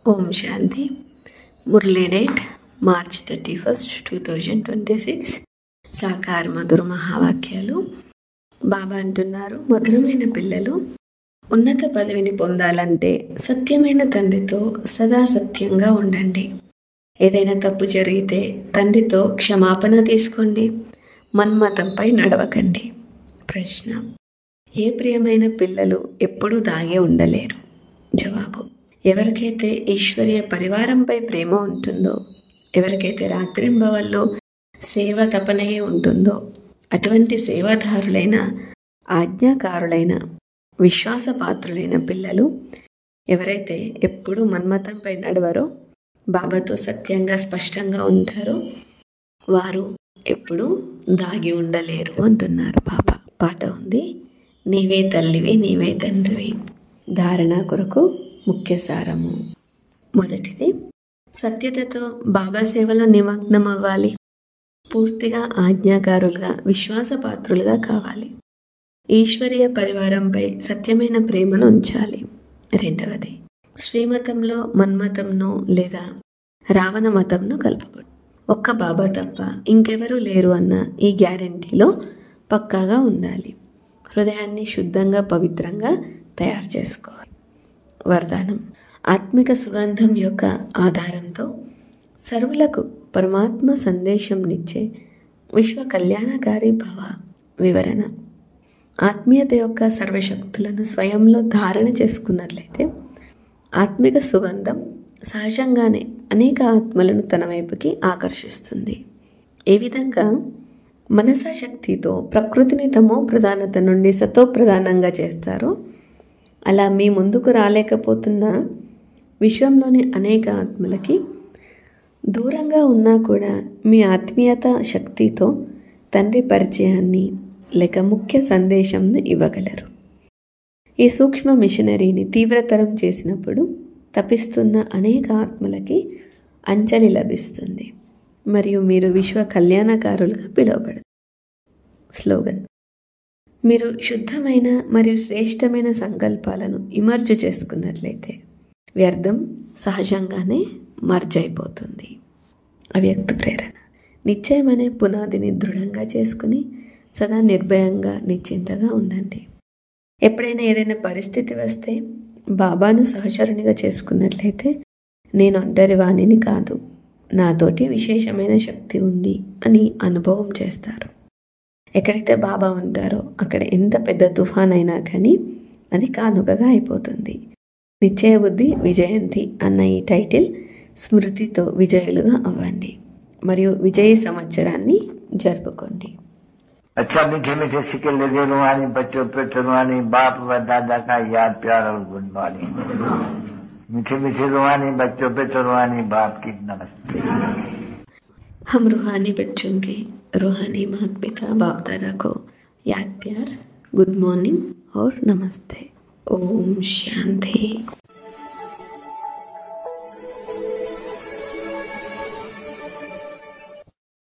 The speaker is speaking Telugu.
ఓం శాంతి Murali date March thirty first two thousand twenty six సాకార్ మధుర మహావాక్యాలు బాబా అంటున్నారు మధురమైన పిల్లలు ఉన్నత పదవిని పొందాలంటే సత్యమైన తండ్రితో సదా సత్యంగా ఉండండి ఏదైనా తప్పు జరిగితే తండ్రితో క్షమాపణ తీసుకోండి మన్మతంపై నడవకండి ప్రశ్న ఏ ప్రియమైన పిల్లలు ఎప్పుడూ దాగే ఉండలేరు జవాబు ఎవరికైతే ఈశ్వరీయ పరివారంపై ప్రేమ ఉంటుందో ఎవరికైతే రాత్రింబవల్లో సేవ తపనయే ఉంటుందో అటువంటి సేవాదారులైన ఆజ్ఞాకారులైన విశ్వాసపాత్రులైన పిల్లలు ఎవరైతే ఎప్పుడూ మన్మతంపై నడవరో బాబాతో సత్యంగా స్పష్టంగా ఉంటారో వారు ఎప్పుడూ దాగి ఉండలేరు అంటున్నారు బాబా పాట ఉంది నీవే తల్లివి నీవే తండ్రివి ధారణ కొరకు ముఖ్య సారము మొదటిది సత్యతతో బాబా సేవలో నిమగ్నం అవ్వాలి పూర్తిగా ఆజ్ఞాకారులుగా విశ్వాసపాత్రులుగా కావాలి ఈశ్వరీయ పరివారంపై సత్యమైన ప్రేమను ఉంచాలి రెండవది శ్రీమతంలో మన్మతంను లేదా రావణ మతంను కలపకూడదు ఒక్క బాబా తప్ప ఇంకెవరూ లేరు అన్న ఈ గ్యారంటీలో పక్కాగా ఉండాలి హృదయాన్ని శుద్ధంగా పవిత్రంగా తయారు చేసుకోవాలి వరదానం ఆత్మిక సుగంధం యొక్క ఆధారంతో సర్వులకు పరమాత్మ సందేశంనిచ్చే విశ్వ కళ్యాణకారి భవ వివరణ ఆత్మీయత యొక్క సర్వశక్తులను స్వయంలో ధారణ చేసుకున్నట్లయితే ఆత్మిక సుగంధం సహజంగానే అనేక ఆత్మలను తన వైపుకి ఆకర్షిస్తుంది ఏ విధంగా మనసాశక్తితో ప్రకృతిని తమో ప్రధానత నుండి సతో ప్రధానంగా చేస్తారో అలా మీ ముందుకు రాలేకపోతున్న విశ్వంలోని అనేక ఆత్మలకి దూరంగా ఉన్నా కూడా మీ ఆత్మీయత శక్తితో తండ్రి పరిచయాన్ని లేక ముఖ్య సందేశంను ఇవ్వగలరు ఈ సూక్ష్మ మిషనరీని తీవ్రతరం చేసినప్పుడు తపిస్తున్న అనేక ఆత్మలకి అంజలి లభిస్తుంది మరియు మీరు విశ్వ కళ్యాణకారులుగా పిలువబడతారు స్లోగన్ మీరు శుద్ధమైన మరియు శ్రేష్టమైన సంకల్పాలను ఇమర్జు చేసుకున్నట్లయితే వ్యర్థం సహజంగానే మర్జ్ అయిపోతుంది అవ్యక్త ప్రేరణ నిశ్చయం అనే పునాదిని దృఢంగా చేసుకుని సదా నిర్భయంగా నిశ్చింతగా ఉండండి ఎప్పుడైనా ఏదైనా పరిస్థితి వస్తే బాబాను సహచరునిగా చేసుకున్నట్లయితే నేను ఒంటరి వాణిని కాదు నాతోటి విశేషమైన శక్తి ఉంది అని అనుభవం చేస్తారు ఎక్కడైతే బాబా ఉంటారో అక్కడ ఎంత పెద్ద తుఫాన్ అయినా కానీ అది కానుకగా అయిపోతుంది నిశ్చయ బుద్ధి విజయంతి అన్న ఈ టైటిల్ స్మృతితో విజయులుగా అవ్వండి మరియు విజయ సంవత్సరాన్ని జరుపుకోండి अच्छा मीठे मीठे सिक्के लगे रुहानी बच्चों पे रुहानी बाप व दादा का याद प्यार और गुड मॉर्निंग मीठे मीठे रुहानी बच्चों पे रुहानी बाप की नमस्ते हम रूहानी बच्चों के रूहानी माता पिता बाप दादा को याद प्यार गुड मॉर्निंग और नमस्ते ओम शांति